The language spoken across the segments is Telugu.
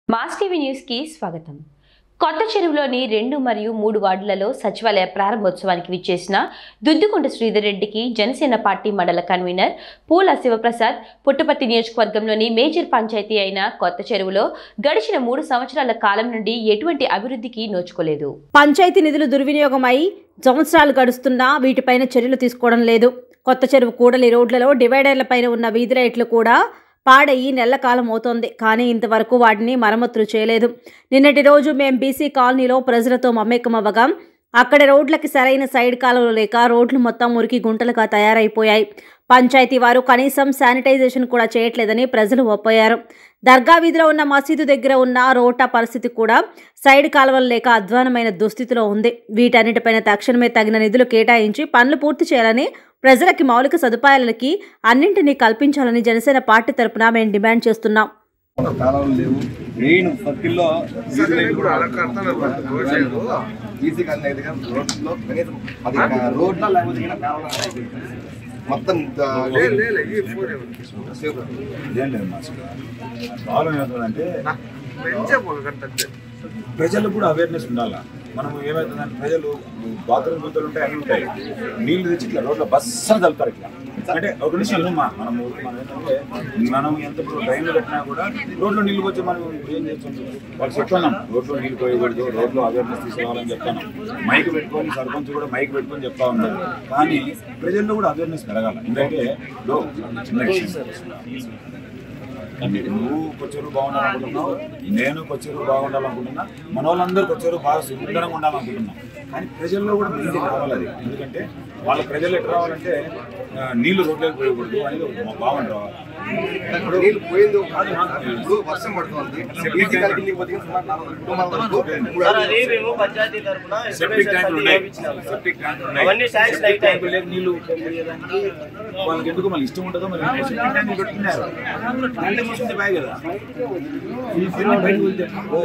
మాస్ టీవీ న్యూస్కి స్వాగతం కొత్త చెరువులోని రెండు మరియు మూడు వార్డులలో సచివాలయ ప్రారంభోత్సవానికి విచ్చేసిన దుద్దుకొండ శ్రీధర్ రెడ్డికి జనసేన పార్టీ మండల కన్వీనర్ పూల శివప్రసాద్ పుట్టపర్తి నియోజకవర్గంలోని మేజర్ పంచాయతీ అయిన కొత్త చెరువులో గడిచిన మూడు సంవత్సరాల కాలం నుండి ఎటువంటి అభివృద్ధికి నోచుకోలేదు పంచాయతీ నిధులు దుర్వినియోగమై సంవత్సరాలు గడుస్తున్నా వీటిపైన చర్యలు తీసుకోవడం లేదు కొత్త చెరువు కూడలి రోడ్లలో డివైడర్లపైన ఉన్న వీధి లైట్లు కూడా పాడయి నెలల కాలం అవుతోంది కానీ ఇంతవరకు వాటిని మరమ్మతులు చేయలేదు నిన్నటి రోజు మేం బీసీ కాలనీలో ప్రజలతో మమేకమవ్వగా అక్కడ రోడ్లకి సరైన సైడ్ కాలువలు లేక రోడ్లు మొత్తం మురికి గుంటలుగా తయారైపోయాయి పంచాయతీ వారు కనీసం శానిటైజేషన్ కూడా చేయట్లేదని ప్రజలు ఒప్పయ్యారు దర్గా వీధిలో ఉన్న మసీదు దగ్గర ఉన్న రోటా పరిస్థితి కూడా సైడ్ కాలువలు లేక అధ్వానమైన దుస్థితిలో ఉంది వీటన్నిటిపైన తక్షణమే తగిన నిధులు కేటాయించి పనులు పూర్తి చేయాలని ప్రజలకి మౌలిక సదుపాయాలకి అన్నింటినీ కల్పించాలని జనసేన పార్టీ తరపున మేము డిమాండ్ చేస్తున్నాం కాలువలు లేవు మెయిన్ సర్కిల్లో ఈసీ కానీ అయితే కానీ రోడ్లో కనీసం అది రోడ్ల లేకపోతే కానీ కాలువలు మొత్తం ఏం లేదు మాస్టర్ ప్రాబ్లం ఏమవుతుందంటే ప్రజలకు కూడా అవేర్నెస్ ఉండాలా మనం ఏమవుతుందంటే ప్రజలు బాత్రూమ్ గుంతలు ఉంటాయి అవి ఉంటాయి నీళ్లు తెచ్చి ఇట్లా రోడ్ల బస్సలు తలుపుతారు ఇట్లా అంటే ఒక నిమిషం మా మనం మనం ఏంటంటే మనం ఎంత డ్రైన్లు పెట్టినా కూడా రోడ్లో నీళ్ళు వచ్చి మనం ఇప్పుడు ఏం చేస్తాం వాళ్ళు చెప్తున్నాం రోడ్లో నీళ్ళు పోయకూడదు రోడ్లో అవేర్నెస్ తీసుకురావాలని చెప్తాను మైక్ పెట్టుకొని సర్పంచ్ కూడా మైక్ పెట్టుకొని చెప్తా ఉన్నారు కానీ ప్రజల్లో కూడా అవేర్నెస్ పెరగాలి ఎందుకంటే ఇప్పుడు చిన్న విషయం నువ్వు కొచ్చేరు బాగుండాలనుకుంటున్నావు నేను కొచ్చేరు బాగుండాలనుకుంటున్నా మన వాళ్ళందరూ కొచ్చేరు బాగా సుందరంగా ఉండాలనుకుంటున్నాం కానీ ప్రజల్లో కూడా మెయింటైన్ కావాలి అది ఎందుకంటే వాళ్ళ ప్రజలు ఎట్లా రావాలంటే ఆ, నీళ్లు రోడ్లోకి పోయకూడదు అనేది ఒక భావన రావాలి నీళ్ళు పోయింది కాదు ఇప్పుడు వర్షం పడుతుంది ఈసీ కానీ కిందికి పోతే కానీ సుమారు నాలుగు వందల కుటుంబాల వరకు మూడు సార్ వందల అది మేము పంచాయతీ తరఫున సెప్టిక్ ట్యాంకులు ఉన్నాయి సెప్టిక్ ట్యాంకులు ఉన్నాయి అవన్నీ శాంక్షన్ సెప్టిక్ అయితే ట్యాంకులు లేక నీళ్లు పోయేదానికి వాళ్ళకి ఎందుకు మళ్ళీ ఇష్టం ఉంటుందో మరి సెప్టిక్ ట్యాంకులు పెట్టుకున్నారు నీళ్ళు చూసింది బాయ్ కదా బయటకు వెళ్తే, ఓ,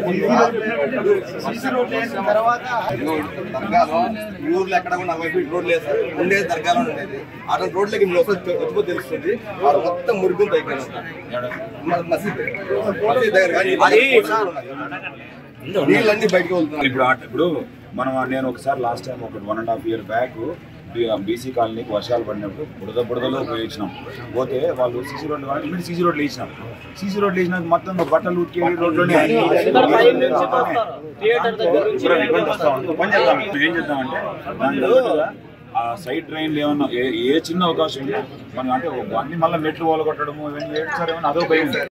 దర్గాలో ఈ ఊర్లో ఎక్కడ కూడా నలభై ఫీట్ రోడ్లు లేదు సార్ ఉండేది దర్గాలో ఉండేది అక్కడ రోడ్లకి మీరు వస్తే వచ్చిపో తెలుస్తుంది వాడు మొత్తం మురుగుంత అయిపోయినాం మసీద్ మసీద్ దగ్గర కానీ నీళ్ళన్నీ బయటకు వెళ్తున్నాయి ఇప్పుడు ఆ- ఇప్పుడు మనం నేను ఒకసారి లాస్ట్ టైం ఒక one and half year back BC కాలనీకి వర్షాలు పడినప్పుడు బుడద బుడదలో పోయించినాం పోతే వాళ్ళు సీసీ రోడ్లు వాళ్ళు ఇమీడియట్ సీసీ రోడ్లు వేసినాం సీసీ రోడ్లు వేసినాక మొత్తం బట్టలు ఉతికేది రోడ్లోనే థియేటర్ దగ్గర నుంచి ఇబ్బంది వస్తా ఉంది. పని చేద్దాం ఇప్పుడు ఏం చేద్దామంటే దాని తగ్గట్టుగా ఆ సైడ్ ట్రైన్లు ఏమన్నా ఏ ఏ చిన్న అవకాశం ఉంటే మనం అంటే అన్ని మళ్ళీ మెట్లు కొట్టడము ఇవన్నీ ఏడ్చారేమో అదో భయం